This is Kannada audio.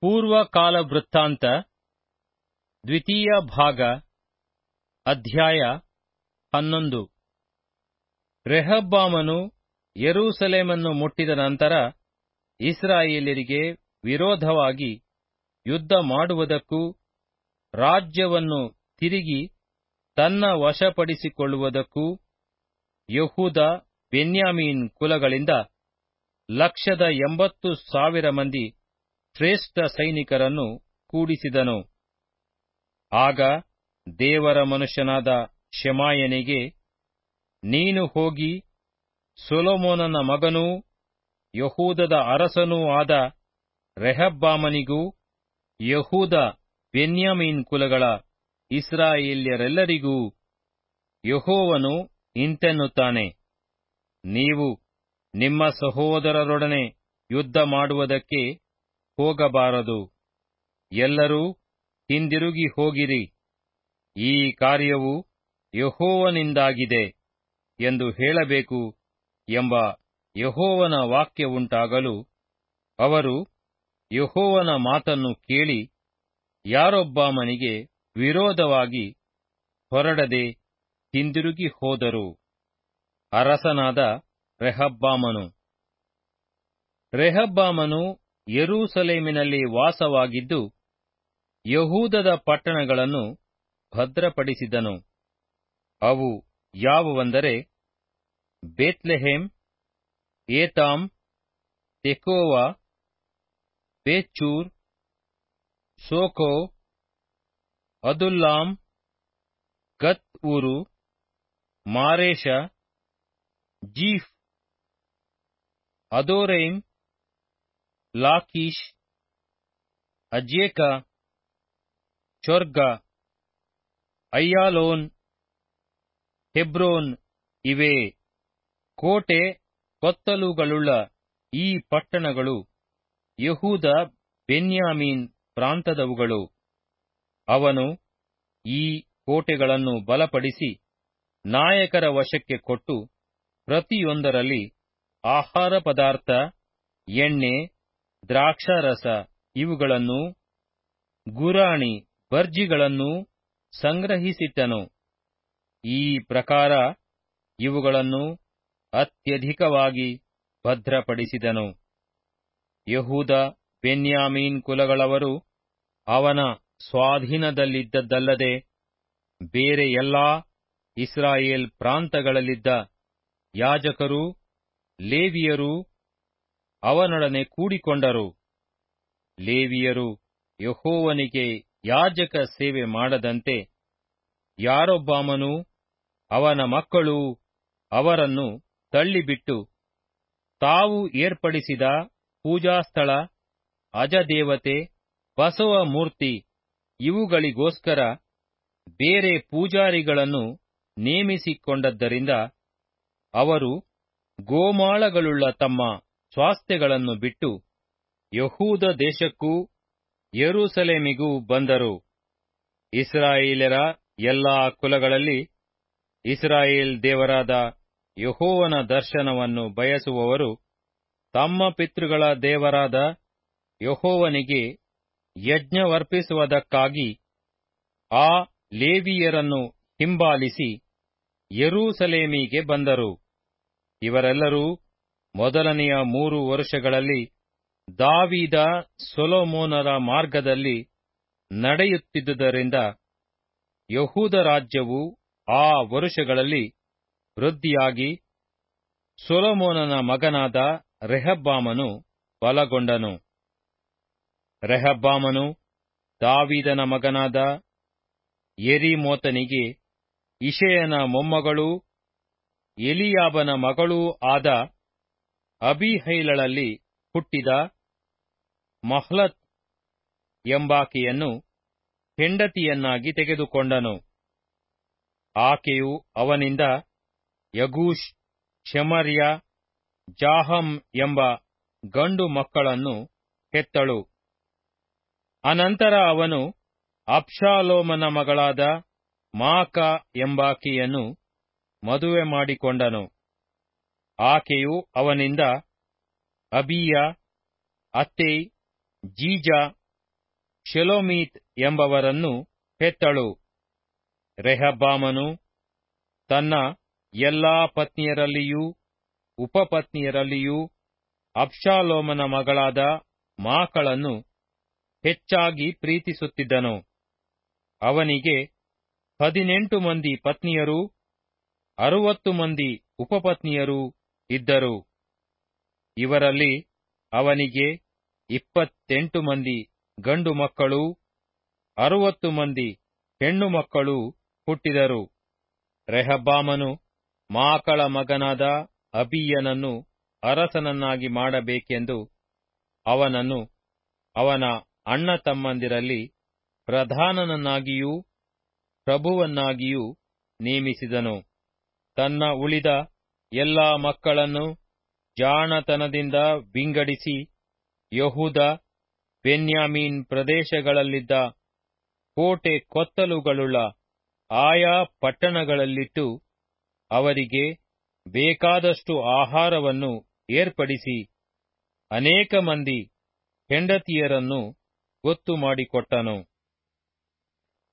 ಪೂರ್ವಕಾಲ ವೃತ್ತಾಂತ ದ್ವಿತೀಯ ಭಾಗ ಅಧ್ಯಾಯ ಹನ್ನೊಂದು ರೆಹಬ್ಬಾಮನು ಯೆರೂಸಲೇಮನ್ನು ಮುಟ್ಟಿದ ನಂತರ ಇಸ್ರಾಯೇಲ್ಯರಿಗೆ ವಿರೋಧವಾಗಿ ಯುದ್ಧ ಮಾಡುವುದಕ್ಕೂ ರಾಜ್ಯವನ್ನು ತಿರುಗಿ ತನ್ನ ವಶಪಡಿಸಿಕೊಳ್ಳುವುದಕ್ಕೂ ಯಹೂದ ಬೆನ್ಯಾಮೀನ್ ಕುಲಗಳಿಂದ ಲಕ್ಷದ ಎಂಬತ್ತು ಸಾವಿರ ಮಂದಿ ಶ್ರೇಷ್ಠ ಸೈನಿಕರನ್ನು ಕೂಡಿಸಿದನು ಆಗ ದೇವರ ಮನುಷ್ಯನಾದ ಶೆಮಾಯನಿಗೆ ನೀನು ಹೋಗಿ ಸೊಲೊಮೋನನ ಮಗನೂ ಯಹೂದದ ಅರಸನೂ ಆದ ರೆಹಬ್ಬಾಮನಿಗೂ ಯಹೂದ ಬೆನ್ಯಾಮೀನ್ ಕುಲಗಳ ಇಸ್ರಾಯೇಲ್ಯರೆಲ್ಲರಿಗೂ ಯೆಹೋವನು ಇಂತೆನ್ನುತ್ತಾನೆ ನೀವು ನಿಮ್ಮ ಸಹೋದರರೊಡನೆ ಯುದ್ಧ ಮಾಡುವುದಕ್ಕೆ ಹೋಗಬಾರದು ಎಲ್ಲರೂ ಹಿಂದಿರುಗಿ ಹೋಗಿರಿ ಈ ಕಾರ್ಯವು ಯೆಹೋವನಿಂದಾಗಿದೆ ಎಂದು ಹೇಳಬೇಕು ಎಂಬ ಯೆಹೋವನ ವಾಕ್ಯವುಂಟಾಗಲು ಅವರು ಯೆಹೋವನ ಮಾತನ್ನು ಕೇಳಿ ಯಾರೊಬ್ಬಾಮನಿಗೆ ವಿರೋಧವಾಗಿ ಹೊರಡದೆ ಹಿಂದಿರುಗಿ ಹೋದರು ಅರಸನಾದ ರೆಹಬ್ಬಾಮನು ರೆಹಬ್ಬಾಮನು ಯೆರೂಸಲೇಮಿನಲ್ಲಿ ವಾಸವಾಗಿದ್ದು ಯಹೂದದ ಪಟ್ಟಣಗಳನ್ನು ಭದ್ರಪಡಿಸಿದನು ಅವು ಯಾವುವೆಂದರೆ Bethlehem Etam Tekoa Bethzur Soco Adullam Gath ಊರು ಮಾರೇಷ ಜೀಫ್ ಅದೋರೈಮ್ ಲಾಕೀಶ್ ಅಜೇಕ ಚೊರ್ಗ ಅಯ್ಯಾಲೋನ್ ಹೆಬ್ರೋನ್ ಇವೇ ಕೋಟೆ ಕೊತ್ತಲುಗಳುಳ್ಳ ಈ ಪಟ್ಟಣಗಳು ಯಹೂದ ಬೆನ್ಯಾಮೀನ್ ಪ್ರಾಂತದವುಗಳು ಅವನು ಈ ಕೋಟೆಗಳನ್ನು ಬಲಪಡಿಸಿ ನಾಯಕರ ವಶಕ್ಕೆ ಕೊಟ್ಟು ಪ್ರತಿಯೊಂದರಲ್ಲಿ ಆಹಾರ ಪದಾರ್ಥ ಎಣ್ಣೆ ದ್ರಾಕ್ಷಾರಸ ಇವುಗಳನ್ನು ಗುರಾಣಿ ಬರ್ಜಿಗಳನ್ನೂ ಸಂಗ್ರಹಿಸಿಟ್ಟನು ಈ ಪ್ರಕಾರ ಇವುಗಳನ್ನು ಅತ್ಯಧಿಕವಾಗಿ ಭದ್ರಪಡಿಸಿದನು ಯಹೂದ ಬೆನ್ಯಾಮೀನ್ ಕುಲಗಳವರು ಅವನ ಸ್ವಾಧೀನದಲ್ಲಿದ್ದದ್ದಲ್ಲದೆ ಬೇರೆ ಎಲ್ಲಾ ಇಸ್ರಾಯೇಲ್ ಪ್ರಾಂತಗಳಲ್ಲಿದ್ದ ಯಾಜಕರೂ ಲೇವಿಯರೂ ಅವನೊಡನೆ ಕೂಡಿಕೊಂಡರು ಲೇವಿಯರು ಯಹೋವನಿಗೆ ಯಾಜಕ ಸೇವೆ ಮಾಡದಂತೆ ಯಾರೊಬ್ಬಾಮನೂ ಅವನ ಮಕ್ಕಳೂ ಅವರನ್ನು ತಳ್ಳಿಬಿಟ್ಟು ತಾವು ಏರ್ಪಡಿಸಿದ ಪೂಜಾಸ್ಥಳ ಅಜದೇವತೆ ಬಸವ ಮೂರ್ತಿ ಇವುಗಳಿಗೋಸ್ಕರ ಬೇರೆ ಪೂಜಾರಿಗಳನ್ನು ನೇಮಿಸಿಕೊಂಡದ್ದರಿಂದ ಅವರು ಗೋಮಾಳಗಳುಳ್ಳ ತಮ್ಮ ಸ್ವಾಸ್ಥ್ಯಗಳನ್ನು ಬಿಟ್ಟು ಯಹೂದ ದೇಶಕ್ಕೂ ಯೆರೂಸಲೇಮಿಗೂ ಬಂದರು ಇಸ್ರಾಯೇಲರ ಎಲ್ಲಾ ಕುಲಗಳಲ್ಲಿ ಇಸ್ರಾಯೇಲ್ ದೇವರಾದ ಯಹೋವನ ದರ್ಶನವನ್ನು ಬಯಸುವವರು ತಮ್ಮ ಪಿತೃಗಳ ದೇವರಾದ ಯಹೋವನಿಗೆ ಯಜ್ಞವರ್ಪಿಸುವುದಕ್ಕಾಗಿ ಆ ಲೇವಿಯರನ್ನು ಹಿಂಬಾಲಿಸಿ ಯೆರೂಸಲೇಮಿಗೆ ಬಂದರು ಇವರೆಲ್ಲರೂ ಮೊದಲನೆಯ ಮೂರು ವರುಷಗಳಲ್ಲಿ ದಾವೀದ ಸೊಲೊಮೋನರ ಮಾರ್ಗದಲ್ಲಿ ನಡೆಯುತ್ತಿದ್ದುದರಿಂದ ಯಹೂದ ರಾಜ್ಯವು ಆ ವರುಷಗಳಲ್ಲಿ ವೃದ್ಧಿಯಾಗಿ ಸೊಲೊಮೋನನ ಮಗನಾದ ರೆಹಬ್ಬಾಮನು ಬಲಗೊಂಡನು ರೆಹಬ್ಬಾಮನು ದಾವೀದನ ಮಗನಾದ ಯೆರಿಮೋತನಿಗೆ ಇಷಯನ ಮೊಮ್ಮಗಳೂ ಎಲಿಯಾಬನ ಮಗಳೂ ಆದ ಅಬಿಹೈಲಳಲ್ಲಿ ಹುಟ್ಟಿದ ಮಹ್ಲತ್ ಎಂಬಾಕೆಯನ್ನು ಹೆಂಡತಿಯನ್ನಾಗಿ ತೆಗೆದುಕೊಂಡನು ಆಕೆಯು ಅವನಿಂದ ಯಗೂಷ್ ಶಮರ್ಯ ಜಾಹಮ್ ಎಂಬ ಗಂಡು ಮಕ್ಕಳನ್ನು ಹೆತ್ತಳು ಅನಂತರ ಅವನು ಅಬ್ಷಾಲೋಮನ ಮಗಳಾದ ಮಾಕ ಎಂಬಾಕೆಯನ್ನು ಮದುವೆ ಮಾಡಿಕೊಂಡನು ಆಕೆಯು ಅವನಿಂದ ಅಬೀಯ ಅತ್ತೈ ಜೀಜ ಶೆಲೋಮೀತ್ ಎಂಬವರನ್ನು ಹೆತ್ತಳು ರೆಹಬ್ಬಾಮನು ತನ್ನ ಎಲ್ಲಾ ಪತ್ನಿಯರಲ್ಲಿಯೂ ಉಪಪತ್ನಿಯರಲ್ಲಿಯೂ ಅಬ್ಷಾಲೋಮನ ಮಗಳಾದ ಮಾಕಳನ್ನು ಹೆಚ್ಚಾಗಿ ಪ್ರೀತಿಸುತ್ತಿದ್ದನು ಅವನಿಗೆ ಹದಿನೆಂಟು ಮಂದಿ ಪತ್ನಿಯರೂ ಅರುವತ್ತು ಮಂದಿ ಉಪಪತ್ನಿಯರೂ ಇದ್ದರು ಇವರಲ್ಲಿ ಅವನಿಗೆ ಇಪ್ಪತ್ತೆಂಟು ಮಂದಿ ಗಂಡು ಮಕ್ಕಳೂ ಅರುವತ್ತು ಮಂದಿ ಹೆಣ್ಣು ಮಕ್ಕಳೂ ಹುಟ್ಟಿದರು ರೆಹಬ್ಬಾಮನು ಮಾಕಳ ಮಗನಾದ ಅಬೀಯನನ್ನು ಅರಸನನ್ನಾಗಿ ಮಾಡಬೇಕೆಂದು ಅವನನ್ನು ಅವನ ಅಣ್ಣ ತಮ್ಮಂದಿರಲ್ಲಿ ಪ್ರಧಾನನನ್ನಾಗಿಯೂ ಪ್ರಭುವನ್ನಾಗಿಯೂ ನೇಮಿಸಿದನು ತನ್ನ ಉಳಿದ ಎಲ್ಲಾ ಮಕ್ಕಳನ್ನು ಜಾಣತನದಿಂದ ವಿಂಗಡಿಸಿ ಯಹೂದ ಬೆನ್ಯಾಮೀನ್ ಪ್ರದೇಶಗಳಲ್ಲಿದ್ದ ಕೋಟೆ ಕೊತ್ತಲುಗಳುಳ್ಳ ಆಯಾ ಪಟ್ಟಣಗಳಲ್ಲಿಟ್ಟು ಅವರಿಗೆ ಬೇಕಾದಷ್ಟು ಆಹಾರವನ್ನು ಏರ್ಪಡಿಸಿ ಅನೇಕ ಮಂದಿ ಹೆಂಡತಿಯರನ್ನು ಗೊತ್ತು ಮಾಡಿಕೊಟ್ಟನು